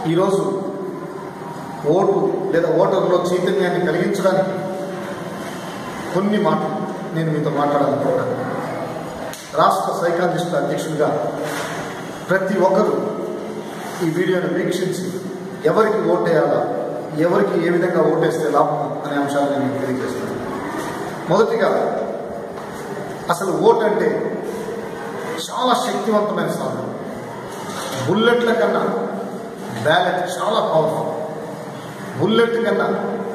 ఈరోజు ఓటు లేదా ఓటర్లో చైతన్యాన్ని కలిగించడానికి కొన్ని మాటలు నేను మీతో మాట్లాడాలనుకుంటున్నాను రాష్ట్ర సైకాలజిస్టుల అధ్యక్షుడిగా ప్రతి ఒక్కరూ ఈ వీడియోను వీక్షించి ఎవరికి ఓటేయాలా ఎవరికి ఏ విధంగా ఓటేస్తే లాభం అనే అంశాలను నేను తెలియజేస్తున్నాను మొదటిగా అసలు ఓటు అంటే చాలా శక్తివంతమైన సాధనం బుల్లెట్ల కన్నా బ్యాలెట్ చాలా పవర్ఫుల్ బుల్లెట్ కన్నా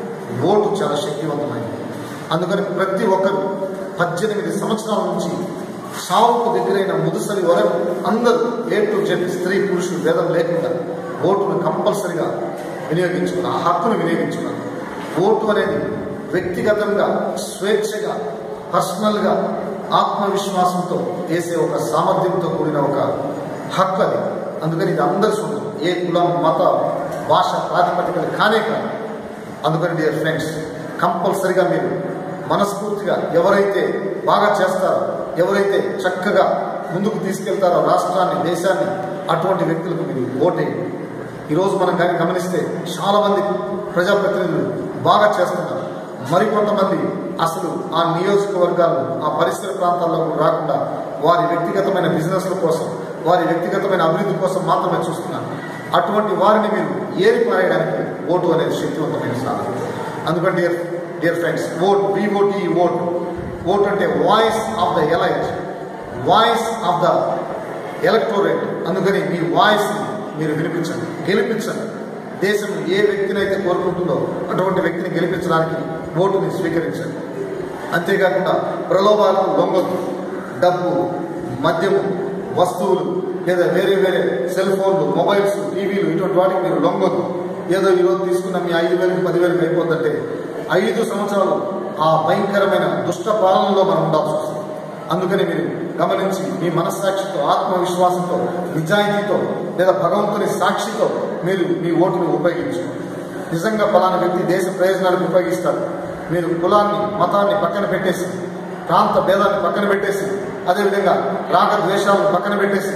ఓటు చాలా శక్తివంతమైనది అందుకని ప్రతి ఒక్కరు పద్దెనిమిది సంవత్సరాల నుంచి సావుకు దగ్గరైన ముదుసలి వరకు అందరూ ఏ టు జెడ్ స్త్రీ పురుషులు భేదం లేకుండా ఓటును కంపల్సరిగా వినియోగించుకున్నారు ఆ హక్కును వినియోగించుకున్నారు ఓటు అనేది వ్యక్తిగతంగా స్వేచ్ఛగా పర్సనల్గా ఆత్మవిశ్వాసంతో వేసే ఒక సామర్థ్యంతో కూడిన ఒక హక్కు అది అందుకని ఇది అందరి సొంతం ఏ కులం మత భాష ప్రాతిపదికలు కానే కాదు అందుకని డియర్ ఫ్రెండ్స్ కంపల్సరిగా మీరు మనస్ఫూర్తిగా ఎవరైతే బాగా చేస్తారో ఎవరైతే చక్కగా ముందుకు తీసుకెళ్తారో రాష్ట్రాన్ని దేశాన్ని అటువంటి వ్యక్తులకు మీరు ఓటేయండి ఈరోజు మనం కానీ గమనిస్తే చాలా మంది ప్రజాప్రతినిధులు బాగా చేస్తున్నారు మరికొంతమంది అసలు ఆ నియోజకవర్గాలు ఆ పరిసర ప్రాంతాల్లో రాకుండా వారి వ్యక్తిగతమైన బిజినెస్ల కోసం వారి వ్యక్తిగతమైన అభివృద్ధి కోసం మాత్రమే చూస్తున్నారు అటువంటి వారిని మీరు ఏరి పారేయడానికి ఓటు అనేది శక్తివంతమైన సాధనం అందుకని dear dear friends vote VOT vote vote అంటే voice of the elite voice of the electorate అందుకని మీ వాయిస్ మీరు వినిపించండి గెలిపించండి దేశం ఏ వ్యక్తినైతే కోరుకుంటుందో అటువంటి వ్యక్తిని గెలిపించడానికి ఓటుని స్వీకరించండి అంతేకాకుండా ప్రలోభాలకు లొంగొద్దు డబ్బు మద్యము వస్తువులు లేదా వేరే వేరే సెల్ ఫోన్లు మొబైల్స్ టీవీలు ఇటువంటి వాటికి మీరు లొంగొద్దు ఏదో ఈరోజు తీసుకున్న మీ ఐదు వేలకు పదివేలకు అయిపోతుందంటే ఐదు సంవత్సరాలు ఆ భయంకరమైన దుష్ట పాలనలో మనం ఉండాల్సి వస్తుంది అందుకని మీరు గమనించి మీ మనస్సాక్షితో ఆత్మవిశ్వాసంతో నిజాయితీతో లేదా భగవంతుని సాక్షితో మీరు మీ ఓటును ఉపయోగించుకోండి నిజంగా ఫలానా వ్యక్తి దేశ ప్రయోజనాలకు ఉపయోగిస్తాడు మీరు కులాన్ని మతాన్ని పక్కన పెట్టేసి ప్రాంత భేదాన్ని పక్కన పెట్టేసి అదేవిధంగా రాగ ద్వేషాలను పక్కన పెట్టేసి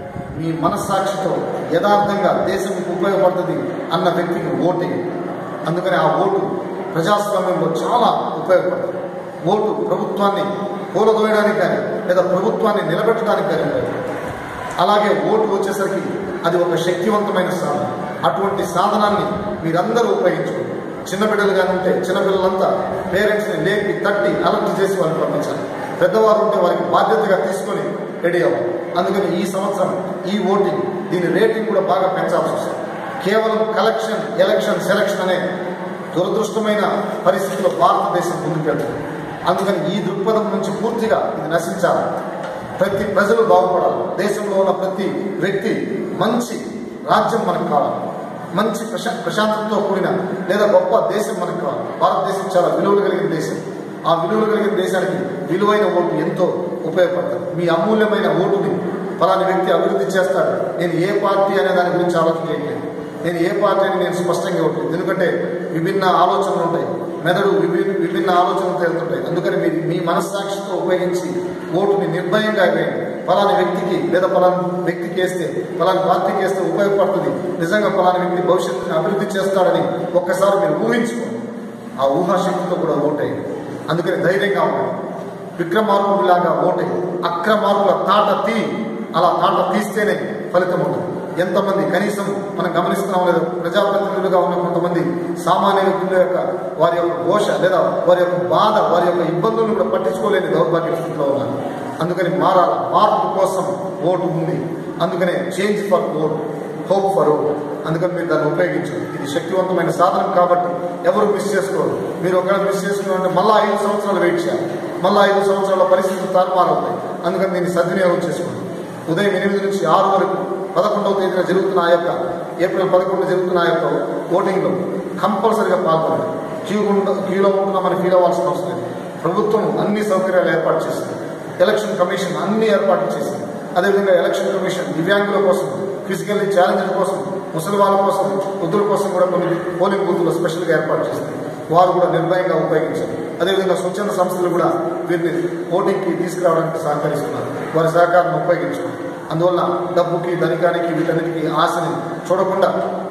మీ మనస్సాక్షితో యథార్థంగా దేశం మీకు ఉపయోగపడుతుంది అన్న వ్యక్తికి ఓటేయండి అందుకని ఆ ఓటు ప్రజాస్వామ్యంలో చాలా ఉపయోగపడుతుంది ఓటు ప్రభుత్వాన్ని కూలదోయడానికి కానీ లేదా ప్రభుత్వాన్ని నిలబెట్టడానికి కానీ ఉపయోగపడుతుంది అలాగే ఓటు వచ్చేసరికి అది ఒక శక్తివంతమైన సాధన అటువంటి సాధనాన్ని మీరందరూ ఉపయోగించుకోండి చిన్నపిల్లలు కానీ ఉంటే చిన్నపిల్లలంతా పేరెంట్స్ని లేపి తట్టి అలర్ట్ చేసి వాళ్ళని పంపించాలి పెద్దవారు ఉంటే వారికి బాధ్యతగా తీసుకొని రెడీ అవ్వాలి అందుకని ఈ సంవత్సరం ఈ ఓటింగ్ దీని రేటింగ్ కూడా బాగా పెంచాల్సి వస్తుంది కేవలం కలెక్షన్ ఎలక్షన్ సెలక్షన్ అనే దురదృష్టమైన పరిస్థితిలో భారతదేశం ముందుకెళ్తుంది అందుకని ఈ దృక్పథం నుంచి పూర్తిగా ఇది నశించాలి ప్రతి ప్రజలు బాగుపడాలి దేశంలో ఉన్న ప్రతి వ్యక్తి మంచి రాజ్యం మనకు కావాలి మంచి ప్రశా ప్రశాంతంతో కూడిన లేదా గొప్ప దేశం మనకు కావాలి భారతదేశం చాలా విలువలు కలిగిన దేశం ఆ విలువలు కలిగిన దేశానికి విలువైన ఓటు ఎంతో ఉపయోగపడుతుంది మీ అమూల్యమైన ఓటుని ఫలాని వ్యక్తి అభివృద్ధి చేస్తాడు నేను ఏ పార్టీ అనే దాని గురించి ఆలోచన చేయట్లేదు నేను ఏ పార్టీ అని నేను స్పష్టంగా ఇవ్వట్లేదు ఎందుకంటే విభిన్న ఆలోచనలు ఉంటాయి మెదడు విభిన్న విభిన్న ఆలోచనలతో వెళ్తుంటాయి అందుకని మీ మీ మనస్సాక్షితో ఉపయోగించి ఓటుని నిర్భయంగా వేయండి ఫలాని వ్యక్తికి లేదా ఫలాని వ్యక్తికి వేస్తే ఫలాని పార్టీకి వేస్తే ఉపయోగపడుతుంది నిజంగా ఫలాని వ్యక్తి భవిష్యత్తుని అభివృద్ధి చేస్తాడని ఒక్కసారి మీరు ఊహించుకోండి ఆ ఊహాశక్తితో కూడా ఓటేయండి అందుకని ధైర్యంగా ఉండండి విక్రమార్కుడిలాగా ఓటే అక్రమార్కుల తాట తీ అలా తాట తీస్తేనే ఫలితం ఉంటుంది ఎంతమంది కనీసం మనం గమనిస్తున్నాం లేదు ప్రజాప్రతినిధులుగా ఉన్న కొంతమంది సామాన్య వ్యక్తుల యొక్క వారి యొక్క ఘోష లేదా వారి యొక్క బాధ వారి యొక్క ఇబ్బందులను కూడా పట్టించుకోలేని దౌర్భాగ్య స్థితిలో ఉన్నారు అందుకని మారాలి మార్పు కోసం ఓటు ఉంది అందుకనే change for vote hope for vote అందుకని మీరు దాన్ని ఉపయోగించండి ఇది శక్తివంతమైన సాధనం కాబట్టి ఎవరు మిస్ చేసుకోరు మీరు ఒకవేళ మిస్ చేసుకున్నారంటే మళ్ళీ ఐదు సంవత్సరాలు వెయిట్ చేయాలి మళ్ళీ ఐదు సంవత్సరాల పరిస్థితులు తారుమారవుతాయి అందుకని దీన్ని సద్వినియోగం చేసుకోండి ఉదయం ఎనిమిది నుంచి ఆరు వరకు పదకొండవ తేదీన జరుగుతున్న ఆ యొక్క ఏప్రిల్ పదకొండు జరుగుతున్న ఆ యొక్క ఓటింగ్లో కంపల్సరిగా పాల్గొనండి క్యూ ఉండ క్యూలో ఉంటున్నామని ఫీల్ అవ్వాల్సిన అవసరం లేదు ప్రభుత్వం అన్ని సౌకర్యాలు ఏర్పాటు చేసింది ఎలక్షన్ కమిషన్ అన్ని ఏర్పాట్లు చేసింది అదేవిధంగా ఎలక్షన్ కమిషన్ దివ్యాంగుల కోసం ఫిజికల్లీ ఛాలెంజ్ల కోసం ముసలి వాళ్ళ కోసం వృద్ధుల కోసం కూడా కొన్ని పోలింగ్ బూత్లు స్పెషల్గా ఏర్పాటు చేసింది వారు కూడా నిర్భయంగా ఉపయోగించారు అదేవిధంగా స్వచ్ఛంద సంస్థలు కూడా వీరిని ఓటింగ్కి తీసుకురావడానికి సహకరిస్తున్నారు వారి సహకారాన్ని ఉపయోగించుకున్నారు అందువల్ల డబ్బుకి ధనికానికి వీటన్నిటికీ ఆశని చూడకుండా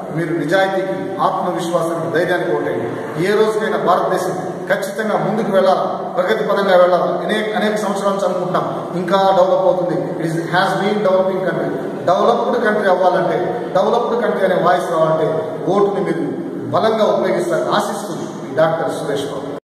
మీరు నిజాయితీకి ఆత్మవిశ్వాసానికి ధైర్యానికి ఓటేయండి ఏ రోజుకైనా భారతదేశం ఖచ్చితంగా ముందుకు వెళ్ళాలా ప్రగతి పదంగా వెళ్ళాలా అనేక అనేక సంవత్సరాల నుంచి అనుకుంటున్నాం ఇంకా డెవలప్ అవుతుంది it is has been developing country developed country అవ్వాలంటే డెవలప్డ్ కంట్రీ అనే వాయిస్ రావాలంటే ఓటుని మీరు బలంగా ఉపయోగిస్తారని ఆశిస్తుంది డాక్టర్ సురేష్ బాబు